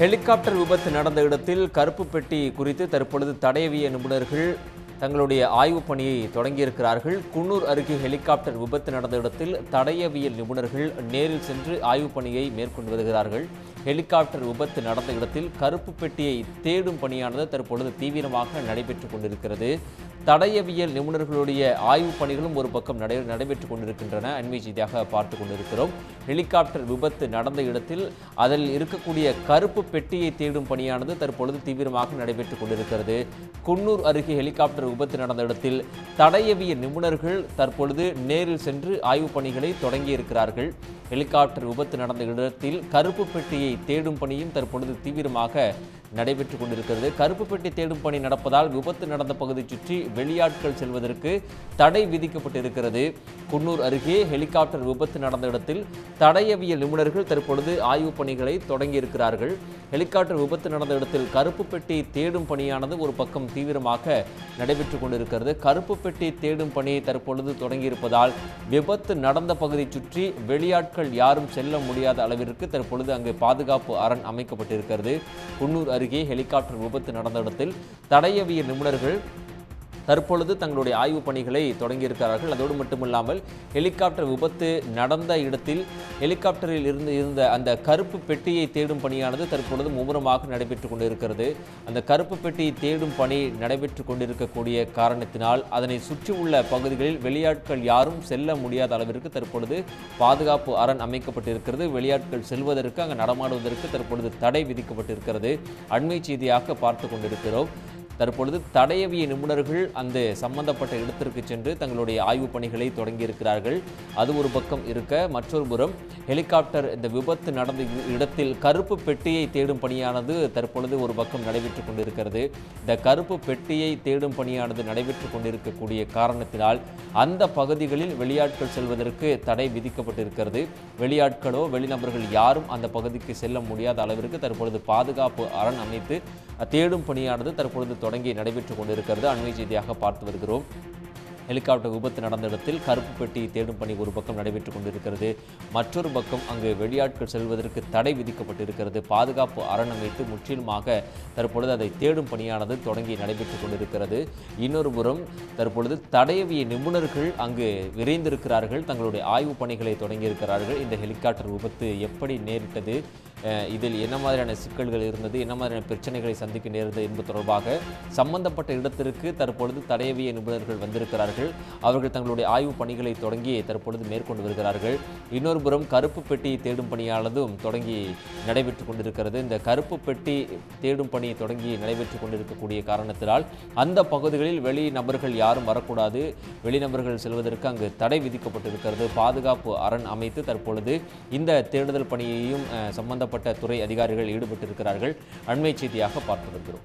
helicopter விபத்து நடந்த இடத்தில் கருப்பு பெட்டி குறித்து தற்பொழுது தடயவிய நிபுணர்கள் தங்களுடைய ஆய்வுப் பணியை தொடங்கியிருக்கிறார்கள் குன்னூர் அருகே ஹெலிகாப்டர் விபத்து நடந்த இடத்தில் தடயவியல் நிபுணர்கள் நேரில் சென்று ஆய்வுப் பணியை மேற்கொண்டு வருகிறார்கள் ஹெலிகாப்டர் விபத்து நடந்த இடத்தில் கருப்பு பெட்டியை தேடும் பணியானது தற்பொழுது தீவிரமாக நடைபெற்றுக் கொண்டிருக்கிறது தடயவியல் நிபுணர்களுடைய ஆய்வுப் பணிகளும் ஒரு பக்கம் நடை நடைபெற்றுக் கொண்டிருக்கின்றன அண்மை செய்தியாக பார்த்து கொண்டிருக்கிறோம் ஹெலிகாப்டர் விபத்து நடந்த இடத்தில் அதில் இருக்கக்கூடிய கருப்பு பெட்டியை தேடும் பணியானது தற்பொழுது தீவிரமாக நடைபெற்றுக் கொண்டிருக்கிறது குன்னூர் அருகே ஹெலிகாப்டர் விபத்து நடந்த இடத்தில் தடயவியல் நிபுணர்கள் தற்பொழுது நேரில் சென்று ஆய்வுப் பணிகளை தொடங்கியிருக்கிறார்கள் ஹெலிகாப்டர் விபத்து நடந்த இடத்தில் கருப்பு பெட்டியை தேடும் பணியும் தற்பொழுது தீவிரமாக நடைபெற்றுக் கொண்டிருக்கிறது கருப்பு பெட்டி தேடும் பணி நடப்பதால் விபத்து நடந்த பகுதி சுற்றி வெளியாட்கள் செல்வதற்கு தடை விதிக்கப்பட்டிருக்கிறது குன்னூர் அருகே ஹெலிகாப்டர் விபத்து நடந்த இடத்தில் தடயவியல் நிபுணர்கள் தற்பொழுது ஆய்வுப் பணிகளை தொடங்கியிருக்கிறார்கள் ஹெலிகாப்டர் விபத்து நடந்த இடத்தில் கருப்பு பெட்டி தேடும் பணியானது ஒரு பக்கம் தீவிரமாக நடைபெற்றுக் கொண்டிருக்கிறது கருப்பு பெட்டி தேடும் பணி தற்பொழுது தொடங்கியிருப்பதால் விபத்து நடந்த பகுதி சுற்றி வெளியாட்கள் யாரும் செல்ல முடியாத அளவிற்கு தற்பொழுது அங்கு பாதுகாப்பு அரண் அமைக்கப்பட்டிருக்கிறது குன்னூர் அருகே ஹெலிகாப்டர் விபத்து நடந்த இடத்தில் தடயவியல் நிபுணர்கள் தற்பொழுது தங்களுடைய ஆய்வுப் பணிகளை தொடங்கியிருக்கிறார்கள் அதோடு மட்டுமில்லாமல் ஹெலிகாப்டர் விபத்து நடந்த இடத்தில் ஹெலிகாப்டரில் இருந்து இருந்த அந்த கருப்பு பெட்டியை தேடும் பணியானது தற்பொழுது மும்முரமாக நடைபெற்றுக் கொண்டிருக்கிறது அந்த கருப்பு பெட்டியை தேடும் பணி நடைபெற்றுக் கொண்டிருக்கக்கூடிய காரணத்தினால் அதனை சுற்றியுள்ள பகுதிகளில் வெளியாட்கள் யாரும் செல்ல முடியாத அளவிற்கு தற்பொழுது பாதுகாப்பு அரண் அமைக்கப்பட்டிருக்கிறது வெளியாட்கள் செல்வதற்கு அங்கு நடமாடுவதற்கு தற்பொழுது தடை விதிக்கப்பட்டிருக்கிறது அண்மை செய்தியாக பார்த்து கொண்டிருக்கிறோம் தற்பொழுது தடயவிய நிபுணர்கள் அந்த சம்பந்தப்பட்ட இடத்திற்கு சென்று தங்களுடைய ஆய்வுப் பணிகளை தொடங்கியிருக்கிறார்கள் அது ஒரு பக்கம் இருக்க மற்றொரு புறம் ஹெலிகாப்டர் இந்த விபத்து நடந்த இடத்தில் கருப்பு பெட்டியை தேடும் பணியானது தற்பொழுது ஒரு பக்கம் நடைபெற்றுக் கொண்டிருக்கிறது இந்த கருப்பு பெட்டியை தேடும் பணியானது நடைபெற்றுக் கொண்டிருக்கக்கூடிய காரணத்தினால் அந்த பகுதிகளில் வெளியாட்கள் செல்வதற்கு தடை விதிக்கப்பட்டிருக்கிறது வெளியாட்களோ வெளிநபர்கள் யாரும் அந்த பகுதிக்கு செல்ல முடியாத அளவிற்கு தற்பொழுது பாதுகாப்பு அரண் அமைத்து தேடும் பணியானது தற்பொழுது தொடங்கி நடைபெற்றுக் கொண்டிருக்கிறது அண்மை செய்தியாக பார்த்து வருகிறோம் ஹெலிகாப்டர் விபத்து நடந்த இடத்தில் கருப்பு பெட்டி தேடும் பணி ஒரு பக்கம் நடைபெற்றுக் கொண்டிருக்கிறது மற்றொரு பக்கம் அங்கு வெளியாட்கள் செல்வதற்கு தடை விதிக்கப்பட்டிருக்கிறது பாதுகாப்பு அரண் அமைத்து முற்றிலுமாக தற்பொழுது அதை தேடும் பணியானது தொடங்கி நடைபெற்றுக் கொண்டிருக்கிறது இன்னொரு புறம் தற்பொழுது தடயவிய நிபுணர்கள் அங்கு விரைந்திருக்கிறார்கள் தங்களுடைய ஆய்வுப் பணிகளை தொடங்கியிருக்கிறார்கள் இந்த ஹெலிகாப்டர் விபத்து எப்படி நேரிட்டது அஹ் இதில் என்ன மாதிரியான சிக்கல்கள் இருந்தது என்ன மாதிரியான பிரச்சனைகளை சந்திக்க நேர்ந்தது என்பது தொடர்பாக சம்பந்தப்பட்ட இடத்திற்கு தற்பொழுது தடயவிய நிபுணர்கள் வந்திருக்கிறார்கள் அவர்கள் தங்களுடைய ஆய்வுப் பணிகளை தொடங்கி தற்பொழுது மேற்கொண்டு வருகிறார்கள் இன்னொரு புறம் கருப்பு பெட்டி தேடும் பணியானதும் தொடங்கி நடைபெற்றுக் கொண்டிருக்கிறது இந்த கருப்பு பெட்டி தேடும் பணி தொடங்கி நடைபெற்றுக் கொண்டிருக்கக்கூடிய காரணத்தினால் அந்த பகுதிகளில் வெளி நபர்கள் யாரும் வரக்கூடாது வெளிநபர்கள் செல்வதற்கு அங்கு தடை விதிக்கப்பட்டிருக்கிறது பாதுகாப்பு அரண் அமைத்து தற்பொழுது இந்த தேடுதல் பணியையும் அஹ், சம்பந்தப்பட்ட துறை அதிகாரிகள் ஈடுபட்டிருக்கிறார்கள் அண்மை செய்தியாக பார்த்து வருகிறோம்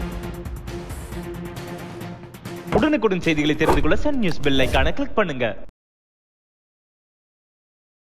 உடனுக்குடன் செய்திகளை தெரிந்து கொள்ள சன் நியூஸ் பெல் ஐகானை கிளிக் பண்ணுங்க